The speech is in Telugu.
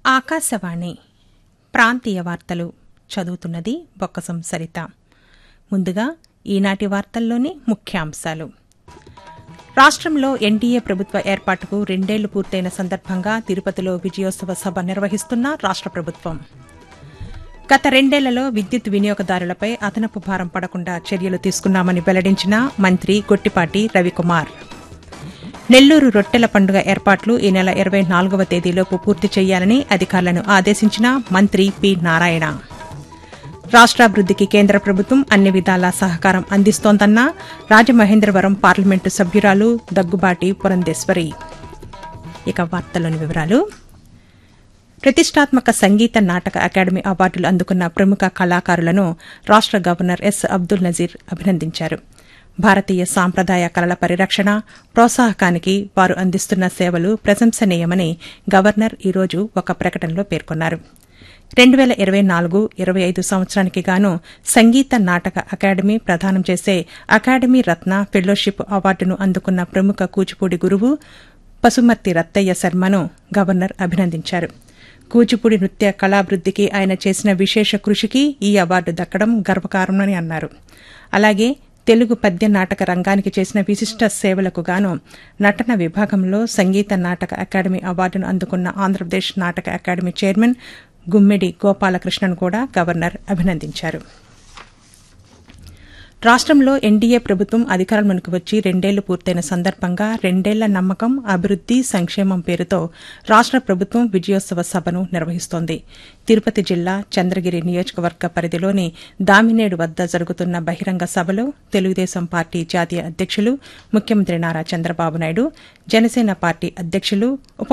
ఆకాశవాణి ప్రాంతీయ వార్తలు చదువుతున్నది బొక్కసం సరిత ముందుగా ఈనాటి వార్తల్లోని ముఖ్యాంశాలు రాష్ట్రంలో ఎన్డీఏ ప్రభుత్వ ఏర్పాటుకు రెండేళ్లు పూర్తయిన సందర్భంగా తిరుపతిలో విజయోత్సవ సభ నిర్వహిస్తున్న రాష్ట్ర ప్రభుత్వం గత రెండేళ్లలో విద్యుత్ వినియోగదారులపై అదనపు భారం పడకుండా చర్యలు తీసుకున్నామని వెల్లడించిన మంత్రి గొట్టిపాటి రవికుమార్ నెల్లూరు రొట్టెల పండుగ ఏర్పాట్లు ఈ నెల ఇరవై నాలుగవ తేదీలోపు పూర్తి చేయాలని అధికారులను ఆదేశించిన మంత్రి పి నారాయణ రాష్ట్రాభివృద్దికి కేంద్ర ప్రభుత్వం అన్ని విధాలా సహకారం అందిస్తోందన్న రాజమహేంద్రవరం పార్లమెంటు సభ్యురాలు దగ్గుబాటి పురంధేశ్వరి ఇక వార్తల్లోని వివరాలు ప్రతిష్టాత్మక సంగీత నాటక అకాడమీ అవార్డులు అందుకున్న ప్రముఖ కళాకారులను రాష్ట గవర్నర్ ఎస్ అబ్దుల్ నజీర్ అభినందించారు భారతీయ సాంప్రదాయ కళల పరిరక్షణ ప్రోత్సాహకానికి వారు అందిస్తున్న సేవలు ప్రశంసనీయమని గవర్నర్ ఈరోజు ఒక ప్రకటనలో పేర్కొన్నారు రెండు వేల ఇరవై నాలుగు ఇరవై ఐదు సంవత్సరానికి గాను సంగీత నాటక అకాడమీ ప్రదానం చేసే అకాడమీ రత్న ఫెలోషిప్ అవార్డును అందుకున్న ప్రముఖ కూచిపూడి గురువు పసుమర్తి రత్తయ్య శర్మను గవర్నర్ అభినందించారు కూచిపూడి నృత్య కళాభివృద్దికి ఆయన చేసిన విశేష కృషికి ఈ అవార్డు దక్కడం గర్వకారణమని అన్నారు అలాగే తెలుగు పద్య నాటక రంగానికి చేసిన విశిష్ట సేవలకు గాను నటన విభాగంలో సంగీత నాటక అకాడమీ అవార్డును అందుకున్న ఆంధ్రప్రదేశ్ నాటక అకాడమీ చైర్మన్ గుమ్మిడి గోపాలకృష్ణన్ కూడా గవర్నర్ అభినందించారు రాష్ట్రంలో ఎన్డీఏ ప్రభుత్వం అధికారంలోకి వచ్చి రెండేళ్లు పూర్తయిన సందర్భంగా రెండేళ్ల నమ్మకం అభివృద్ది సంక్షేమం పేరుతో రాష్ట్ర ప్రభుత్వం విజయోత్సవ సభను నిర్వహిస్తోంది తిరుపతి జిల్లా చంద్రగిరి నియోజకవర్గ పరిధిలోని దామినేడు వద్ద జరుగుతున్న బహిరంగ సభలో తెలుగుదేశం పార్టీ జాతీయ అధ్యక్షులు ముఖ్యమంత్రి నారా చంద్రబాబు నాయుడు జనసేన పార్టీ అధ్యక్షులు ఉప